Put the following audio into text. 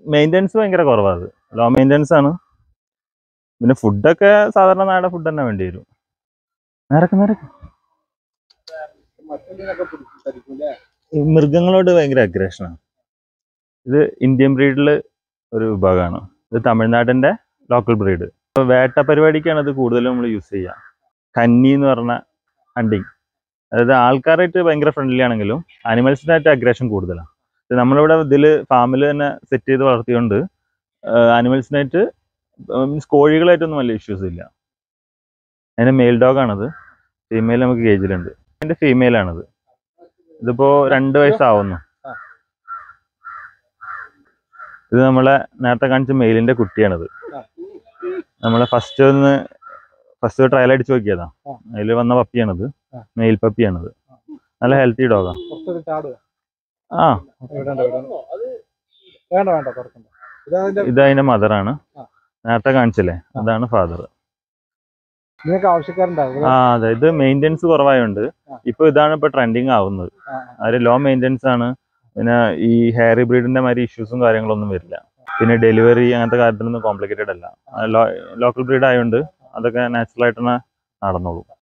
Maintenance ഭയങ്കര കുറവാണ് അത് ലോ മെയിൻ്റെനൻസ് ആണ് പിന്നെ ഫുഡൊക്കെ സാധാരണ നാടൻ ഫുഡ് തന്നെ വേണ്ടി വരും നിരക്ക് നിരക്ക് മറ്റൊന്നിനൊക്കെ പിടിച്ചിട്ടായിരിക്കും അല്ലേ ഈ മൃഗങ്ങളോട് ഭയങ്കര അഗ്രഷനാണ് ഇത് ഇന്ത്യൻ ബ്രീഡിൽ ഒരു വിഭാഗമാണ് ഇത് തമിഴ്നാടിൻ്റെ ലോക്കൽ ബ്രീഡ് ഇപ്പോൾ വേട്ട പരിപാടിക്കാണ് ഇത് കൂടുതലും നമ്മൾ യൂസ് ചെയ്യുക കന്നി എന്ന് പറഞ്ഞ ഹണ്ടിങ് അതായത് ആൾക്കാരായിട്ട് ഭയങ്കര ഫ്രണ്ട്ലി ആണെങ്കിലും ആനിമൽസിനായിട്ട് അഗ്രഷൻ കൂടുതലാണ് ഇത് നമ്മളിവിടെ ഇതിൽ ഫാമിൽ തന്നെ സെറ്റ് ചെയ്ത് വളർത്തിയോണ്ട് ആനിമൽസിനായിട്ട് മീൻസ് കോഴികളായിട്ടൊന്നും വലിയ ഇഷ്യൂസ് ഇല്ല അതിൻ്റെ മെയിൽ ഡോഗാണത് ഫീമെയിൽ നമുക്ക് കേജിലുണ്ട് അതിൻ്റെ ഫീമെയിലാണത് ഇതിപ്പോ രണ്ട് വയസ്സാവുന്നു ഇത് നമ്മളെ നേരത്തെ കാണിച്ച മെയിലിന്റെ കുട്ടിയാണിത് നമ്മളെ ഫസ്റ്റ് ഒന്ന് ഫസ്റ്റ് ട്രയൽ അടിച്ച് നോക്കിയതാ ആ. അതിൽ വന്ന പപ്പിയാണിത് ആ. മെയിൽ പപ്പിയാണിത് നല്ല ഹെൽത്തി ഡോഗാ പുറത്തൊരു ചാടുക ആ വേണ്ട വേണ്ട വേണ്ട വേണ്ട തുറക്കണ്ട ഇതതിന്റെ ഇത് അതിന്റെ മദറാണ് ആ. നേരത്തെ കാണിച്ചില്ലേ അതാണ് ഫാദർ നിങ്ങൾക്ക് ആവശ്യക്കാരുണ്ടാവും ആ അതെ ഇത് മെയിൻ്റെനൻസ് കുറവായോണ്ട് ആ. ഇപ്പൊ ഇതാണ് ഇപ്പൊ ട്രെൻഡിങ് ആവുന്നത് അത് ലോ മെയിൻ്റെനൻസ് ആണ് പിന്നെ ഈ ഹെയർ ബ്രീഡിന്റെ മാതിരി ഇഷ്യൂസും കാര്യങ്ങളൊന്നും വരില്ല പിന്നെ ഡെലിവറി അങ്ങനത്തെ കാര്യത്തിലൊന്നും കോംപ്ലിക്കേറ്റഡ് അല്ല ലോക്കൽ ബ്രീഡ് ആയതുകൊണ്ട് അതൊക്കെ നാച്ചുറൽ ആയിട്ട് തന്നെ നടന്നോളും